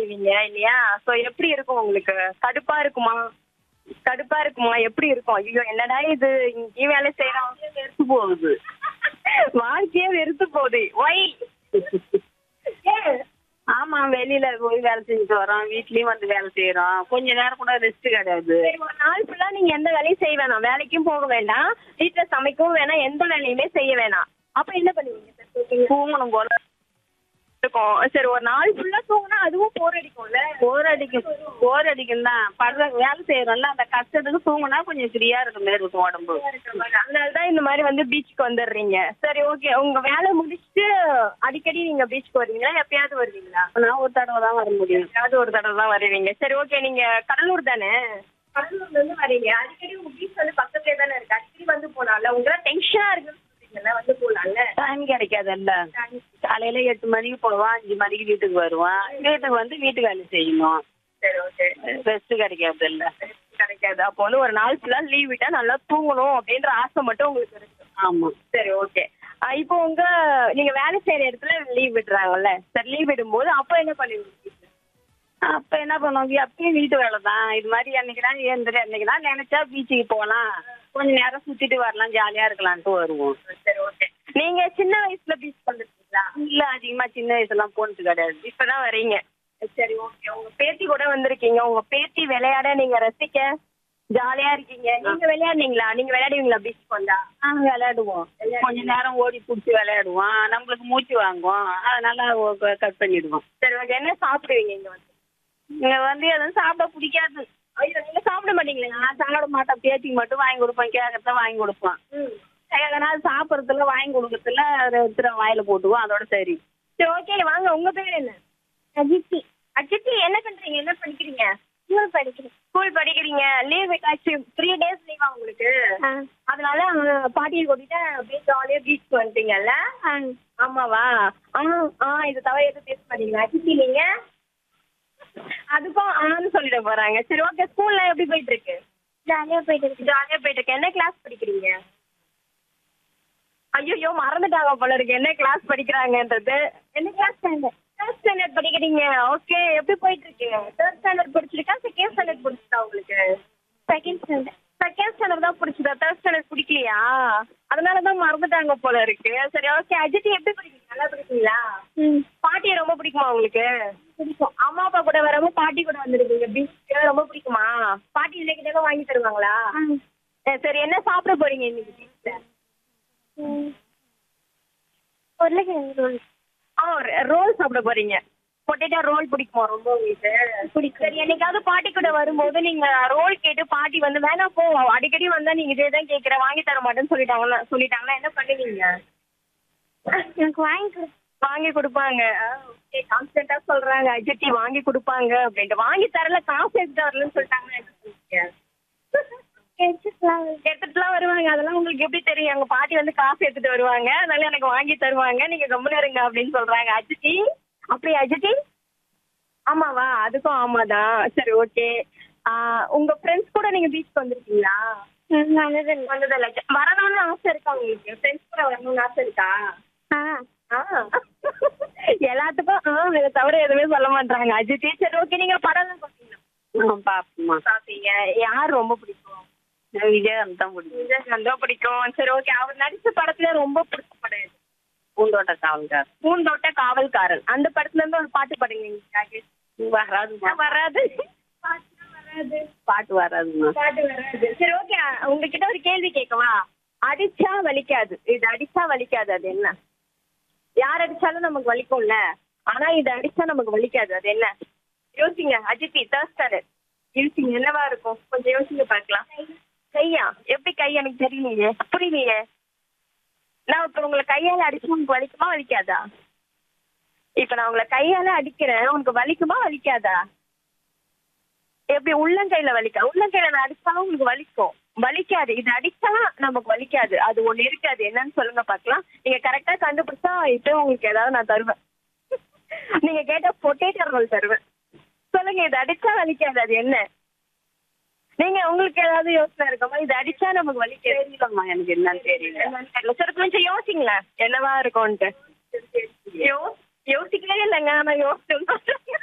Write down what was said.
செய்வீங்க இல்லையா சோ எப்படி இருக்கும் உங்களுக்கு கடுப்பா இருக்குமா கடுப்பா இருக்குமா எப்படி இருக்கும் ஐயோ என்னடா இது இங்கேயும் வேலை செய்யறோம் வெறுத்து போகுது வாழ்க்கையே வெறுத்து போகுது ஒய் ஆமா வெளியில போய் வேலை செஞ்சுட்டு வரோம் வீட்லயும் வந்து வேலை செய்யறோம் கொஞ்ச நேரம் கூட ரெஸ்ட் கிடையாது சரி ஒரு நாள் ஃபுல்லா நீங்க எந்த வேலையும் செய்ய வேணாம் வேலைக்கும் போக வேண்டாம் வீட்டுல சமைக்கவும் வேணாம் எந்த வேலையுமே செய்ய வேணாம் அப்ப என்ன பண்ணுவீங்க சார் தூங்கணும் போல இருக்கும் சரி ஒரு நாள் ஃபுல்லா தூங்கினா அதுவும் போர் அடிக்கும்ல போர் அடிக்கும் போர் அடிக்கும் தான் படுற வேலை செய்யறோம்ல அந்த கஷ்டத்துக்கு தூங்கினா கொஞ்சம் ஃப்ரீயா இருக்க மாதிரி இருக்கும் உடம்பு அதனாலதான் இந்த மாதிரி வந்து பீச்சுக்கு வந்துடுறீங்க சரி ஓகே உங்க வேலை முடிச்சுட்டு அடிக்கடி நீங்க பீச்சுக்கு வருவீங்களா எப்பயாவது வருவீங்களா நான் ஒரு தடவை தான் வர முடியும் எப்பயாவது ஒரு தடவை தான் வருவீங்க சரி ஓகே நீங்க கடலூர் தானே கடலூர்ல இருந்து வரீங்க அடிக்கடி உங்க பீச் வந்து பக்கத்துலயே தானே இருக்கு அடிக்கடி வந்து போலாம்ல உங்களுக்கு டென்ஷனா இருக்குன்னு சொல்றீங்கல்ல வந்து போலாம்ல டைம் கிடைக்காதுல்ல காலையில எட்டு மணிக்கு போவான் அஞ்சு மணிக்கு வீட்டுக்கு வருவான் வீட்டுக்கு வந்து வீட்டு வேலை செய்யணும் சரி ஓகே ரெஸ்ட் கிடைக்காது இல்ல கிடைக்காது அப்போ வந்து ஒரு நாள் ஃபுல்லா லீவ் விட்டா நல்லா தூங்கணும் அப்படின்ற ஆசை மட்டும் உங்களுக்கு இருக்கு ஆமா சரி ஓகே இப்போ உங்க நீங்க வேலை செய்யற இடத்துல லீவ் விடுறாங்கல்ல சரி லீவ் விடும்போது அப்போ என்ன பண்ணுவீங்க அப்ப என்ன பண்ணுவாங்க அப்பயும் வீட்டு வேலை தான் இது மாதிரி என்னைக்குனா ஏந்திர என்னைக்குனா நினைச்சா பீச்சுக்கு போகலாம் கொஞ்ச நேரம் சுத்திட்டு வரலாம் ஜாலியா இருக்கலான்ட்டு வருவோம் சரி ஓகே நீங்க சின்ன வயசுல பீச் வந்துருக்கீங்களா இல்ல அதிகமா சின்ன வயசுலாம் போனது கிடையாது இப்பதான் வரீங்க சரி ஓகே உங்க பேத்தி கூட வந்திருக்கீங்க உங்க பேத்தி விளையாட நீங்க ரசிக்க ஜாலியா இருக்கீங்க நீங்க விளையாடுனீங்களா நீங்க விளையாடுவீங்களா பீச்சுக்கு வந்தா நாங்க விளையாடுவோம் கொஞ்ச நேரம் ஓடி பிடிச்சி விளையாடுவோம் நம்மளுக்கு மூச்சு வாங்கும் அதனால கட் பண்ணிடுவோம் சரி ஓகே என்ன சாப்பிடுவீங்க இங்க வந்து இங்க வந்து எதுவும் சாப்பிட பிடிக்காது ஐயோ நீங்க சாப்பிட மாட்டீங்களா நான் சாப்பிட மாட்டேன் பேத்திக்கு மட்டும் வாங்கி கொடுப்பேன் கேட்கறத வாங்கி கொடுப்பேன் எதனா சாப்பிட்றதுல வாங்கி கொடுக்கறதுல எடுத்துட வாயில போட்டுவோம் அதோட சரி சரி ஓகே வாங்க உங்க பேர் என்ன அஜித்தி அஜித்தி என்ன பண்றீங்க என்ன படிக்கிறீங்க ஸ்கூல் படிக்கிறேன் ஸ்கூல் படிக்கிறீங்க லீவ் விட்டாச்சு த்ரீ டேஸ் லீவா உங்களுக்கு அதனால அஹ், பாட்டியை கூட்டிட்டு அப்படியே ஜாலியா பீச் வந்துட்டீங்கல்ல ஆமாவா ஆ ஆ இது தவிர எதுவும் பேச மாட்டீங்களா அஜித்தி நீங்க அதுக்கும் ஆன்னு சொல்லிட போறாங்க சரி ஓகே ஸ்கூல்ல எப்படி போயிட்டு இருக்கு ஜாலியா போயிட்டு இருக்கு ஜாலியா போயிட்டு இருக்கு என்ன கிளாஸ் படிக்கிறீங்க ஐயோ மறந்துட்டாங்க போல இருக்கு என்ன கிளாஸ் படிக்கிறாங்கன்றது என்ன கிளாஸ் ஸ்டாண்டர்ட் தேர்ட் ஸ்டாண்டர்ட் படிக்கிறீங்க ஓகே எப்படி போயிட்டு இருக்கு தேர்ட் ஸ்டாண்டர்ட் பிடிச்சிருக்கா செகண்ட் ஸ்டாண்டர்ட் பிடிச்சிருக்கா உங்களுக்கு செகண்ட் ஸ்டாண்டர்ட் செகண்ட் ஸ்டாண்டர்ட் தான் பிடிச்சதா தேர்ட் ஸ்டாண்டர்ட் பிடிக்கலையா அதனால தான் மறந்துட்டாங்க போல இருக்கு சரி ஓகே அஜித் எப்படி படிக்கிறீங்க நல்லா படிக்கிறீங்களா பாட்டியை ரொம்ப பிடிக்குமா உங்களுக்கு பிடிக்கும் அம்மா அப்பா கூட வராம பாட்டி கூட வந்துருக்கீங்க பீச் ரொம்ப பிடிக்குமா பாட்டி இல்லைக்கிட்ட வாங்கி தருவாங்களா அஹ் சரி என்ன சாப்பிட போறீங்க இன்னைக்கு பீச்ல உருளைக்கிழங்கு ரோல் ஆ ரோல் சாப்பிட போறீங்க பொட்டேட்டோ ரோல் பிடிக்குமா ரொம்ப உங்களுக்கு பிடிக்கும் சரி என்னைக்காவது பாட்டி கூட வரும்போது நீங்க ரோல் கேட்டு பாட்டி வந்து வேணாம் போ அடிக்கடி வந்தா நீங்க இதே தான் கேட்குற வாங்கி தர மாட்டேன்னு சொல்லிட்டாங்கன்னா சொல்லிட்டாங்கன்னா என்ன பண்ணுவீங்க எனக்கு வாங்கி கொடு வாங்கி கொடுப்பாங்க ஓகே கான்ஸ்டன்டா சொல்றாங்க அஜித்தி வாங்கி கொடுப்பாங்க அப்படின்ட்டு வாங்கி தரல காசு எடுத்து வரலன்னு சொல்லிட்டாங்கன்னா என்ன பண்ணுவீங்க எடுத்துட்டுலாம் வருவாங்க அதெல்லாம் உங்களுக்கு எப்படி தெரியும் எங்க பாட்டி வந்து காசு எடுத்துட்டு வருவாங்க அதனால எனக்கு வாங்கி தருவாங்க நீங்க கம்முன்னு இருங்க அப்படின்னு சொல்றாங்க அஜித்தி அப்படி அஜித்தி ஆமாவா அதுக்கும் ஆமாதான் சரி ஓகே உங்க ஃப்ரெண்ட்ஸ் கூட நீங்க பீச் வந்திருக்கீங்களா வந்ததில்ல வந்ததில்ல வரணும்னு ஆசை இருக்கா உங்களுக்கு ஃப்ரெண்ட்ஸ் கூட வரணும்னு ஆசை இருக்கா ஆ எல்லாத்துக்கும் ஆ இதை தவிர எதுவுமே சொல்ல மாட்டாங்க அஜித்தி சரி ஓகே நீங்க படம் பார்த்தீங்களா பாப்போமா பாப்பீங்க யார் ரொம்ப பிடிக்கும் விஜயகாந்த் தான் பிடிக்கும் விஜயகாந்த் தான் பிடிக்கும் சரி ஓகே அவர் நடிச்ச படத்துல ரொம்ப பிடிச்ச படம் எது? பூந்தோட்ட காவல்கார் பூந்தோட்ட காவல்காரன் அந்த படத்துல இருந்து ஒரு பாட்டு பாடுங்க எங்களுக்காக. வராதுமா வராது பாட்டுலாம் வராது பாட்டு வராதுமா பாட்டு வராது சரி ஓகே உங்ககிட்ட ஒரு கேள்வி கேட்கவா அடிச்சா வலிக்காது இது அடிச்சா வலிக்காது அது என்ன யார் அடிச்சாலும் நமக்கு வலிக்கும்ல ஆனா இது அடிச்சா நமக்கு வலிக்காது அது என்ன யோசிங்க அஜித்தி தேர்ஸ்டாரு யோசிங்க என்னவா இருக்கும் கொஞ்சம் யோசிங்க பார்க்கலாம் கையா எப்படி கை எனக்கு தெரியலையே புரியலையே நான் இப்ப உங்களை கையால அடிச்சு உங்களுக்கு வலிக்குமா வலிக்காதா இப்ப நான் உங்களை கையால அடிக்கிறேன் உனக்கு வலிக்குமா வலிக்காதா எப்படி உள்ளங்கையில வலிக்கா உள்ளங்கையில நான் அடிச்சாலும் உங்களுக்கு வலிக்கும் வலிக்காது இது அடிச்சா நமக்கு வலிக்காது அது ஒண்ணு இருக்காது என்னன்னு சொல்லுங்க பார்க்கலாம் நீங்க கரெக்டா கண்டுபிடிச்சா இப்போ உங்களுக்கு ஏதாவது நான் தருவேன் நீங்க கேட்ட பொட்டேட்டோ ரோல் தருவேன் சொல்லுங்க இது அடிச்சா வலிக்காது அது என்ன நீங்க உங்களுக்கு ஏதாவது யோசனை இருக்குமா இது அடிச்சா நமக்கு வலிக்காது தெரியலம்மா எனக்கு என்னன்னு தெரியல என்னன்னு தெரியல சரி கொஞ்சம் யோசிங்களேன் என்னவா இருக்கும்ன்ட்டு யோ யோசிக்கவே இல்லைங்க ஆனா யோசிச்சு